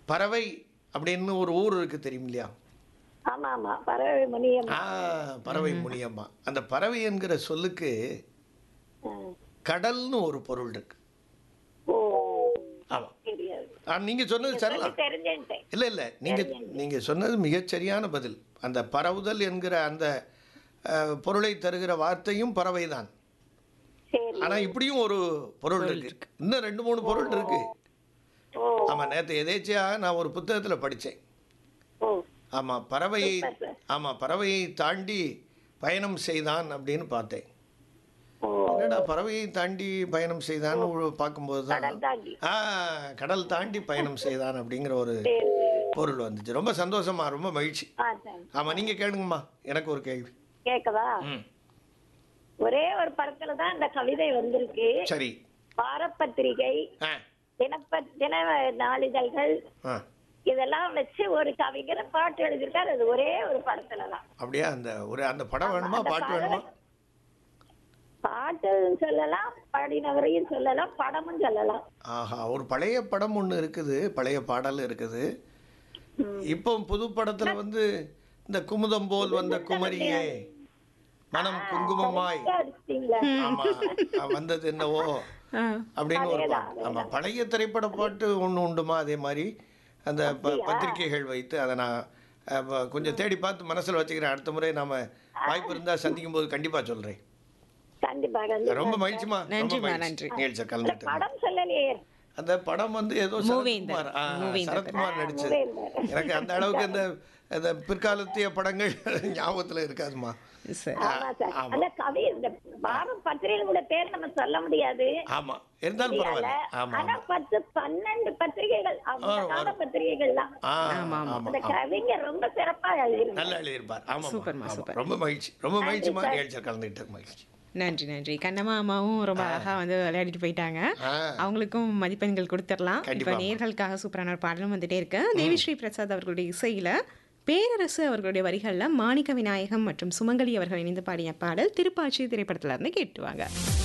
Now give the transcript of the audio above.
பறவை அப்படின்னு ஒரு ஊர் இருக்கு தெரியும் இல்லையா ஆமா ஆமா பறவை மணியம் ஆ பறவை முனியம்மா அந்த பறவை என்கிற சொல்லுக்கு கடல்னு ஒரு பொருள் இருக்கு ஓ ஆமா தெரியாது ஆ, நீங்க சொன்னது சரிதான் தெரிஞ்சுட்டேன் இல்ல இல்ல நீங்க நீங்க சொன்னது மிகச்சரியான பதில் அந்த பரவுதல் என்கிற அந்த அஹ், பொருளை தருகிற வார்த்தையும் பறவைதான் சரி ஆனா இப்படியும் ஒரு பொருள் இருக்கு இன்னும் ரெண்டு மூணு பொருள் இருக்கு ஓ ஆமா நேத்து எதேச்சியா நான் ஒரு புத்தகத்துல படிச்சேன் ஓ ஆமா பறவையை Super, sir. ஆமா பறவையை தாண்டி பயணம் செய்தான் அப்படின்னு பார்த்தேன் ஓ என்னடா பறவையை தாண்டி பயணம் செய்தான்னு ஒரு பார்க்கும்போது தான் கடல் தாண்டி ஆ கடல் தாண்டி பயணம் செய்தான் அப்படிங்கிற ஒரு சரி சரி பொருள் வந்துச்சு ரொம்ப சந்தோஷமா ரொம்ப மகிழ்ச்சி ஆ சரி ஆமா நீங்க கேளுங்கம்மா எனக்கு ஒரு கேள்வி கேட்கவா ம் ஒரே ஒரு படத்துல தான் இந்த கவிதை வந்திருக்கு சரி வாரப்பத்திரிகை ஆ தினப்ப தின நாளிதழ்கள் ஆ இதெல்லாம் வச்சு ஒரு கவிஞர் பாட்டு எழுதியிருக்காரு அது ஒரே ஒரு படத்துல தான் அப்படியா அந்த ஒரு அந்த படம் வேணுமா அந்த பாட்டு படம் வேணுமா பாட்டு சொல்லலாம் பாடினவரையும் சொல்லலாம் படமும் சொல்லலாம் ஆஹா ஒரு பழைய படம் ஒன்று இருக்குது பழைய பாடல் இருக்குது இப்போ புது படத்துல வந்து இந்த குமுதம் போல் வந்த குமரியே மனம் குங்குமமாய் அடிச்சிட்டீங்களா ஆமா ஆ, வந்தது என்னவோ ஆ அப்படின்னு ஒரு பாட்டு ஆமா பழைய திரைப்பட பாட்டு ஒன்று உண்டுமா அதே மாதிரி அந்த ப- பத்திரிக்கைகள் வைத்து அதை நான் அஹ், ப- கொஞ்சம் தேடி பார்த்து மனசுல வச்சுக்கிறேன் அடுத்த முறை நாம வாய்ப்பு இருந்தா சந்திக்கும் போது கண்டிப்பா சொல்றேன் கண்டிப்பா கண்டிப்பா ரொம்ப மகிழ்ச்சிமா ரொம்ப நன்றிம்மா, மகிழ்ச்சி நன்றி. நிகழ்ச்சியை கலந்துட்டு படம் சொல்லலையே அந்த படம் வந்து ஏதோ மூவேந்தர். சரத்குமார் ஆ, மூவேந்தர். சரத்குமார் நடிச்சது மூவேந்தர். எனக்கு அந்த அளவுக்கு அந்த அந்த பிற்காலத்திய படங்கள் ஞாபகத்துல இருக்காதுமா சரி ஆமா சார் ஆமா. அந்த கவி இந்த பாரத் பத்திரிகையோட பேர் நம்ம சொல்ல முடியாது ஆமா இருந்தாலும் பரவாயில்ல ஆமா ஆனா பத்து பன்னெண்டு பத்திரிகைகள் அந்த வரும், கால வரும். பத்திரிகைகள் தான் ஆ ஆமா, ஆமா. ஆமா அந்த ஆமா. கவிஞர் ரொம்ப சிறப்பா எழுதியிருந்தார் நல்லா எழுதியிருப்பார் ஆமா சூப்பர்மா, ஆமா. சூப்பர். ரொம்ப மகிழ்ச்சி ரொம்ப மகிழ்ச்சிமா நிகழ்ச்சியில் கலந்துக்கிட்டு மகிழ்ச்சி நன்றி நன்றி கண்ணம்மா அம்மாவும் ரொம்ப அழகா வந்து விளையாடிட்டு போயிட்டாங்க ஆ அவங்களுக்கும் மதிப்பெண்கள் கொடுத்துடலாம் இப்போ கண்டிப்பா. நேர்களுக்காக சூப்பரான ஒரு பாடலும் வந்துட்டே இருக்கு தேவிஸ்ரீ பிரசாத் அவர்களுடைய இசையில பேரரசு அவர்களுடைய வரிகள்ல மாணிக்க விநாயகம் மற்றும் சுமங்கலி அவர்கள் இணைந்து பாடிய பாடல் திருப்பாச்சி திரைப்படத்துல இருந்து கேட்டுவாங்க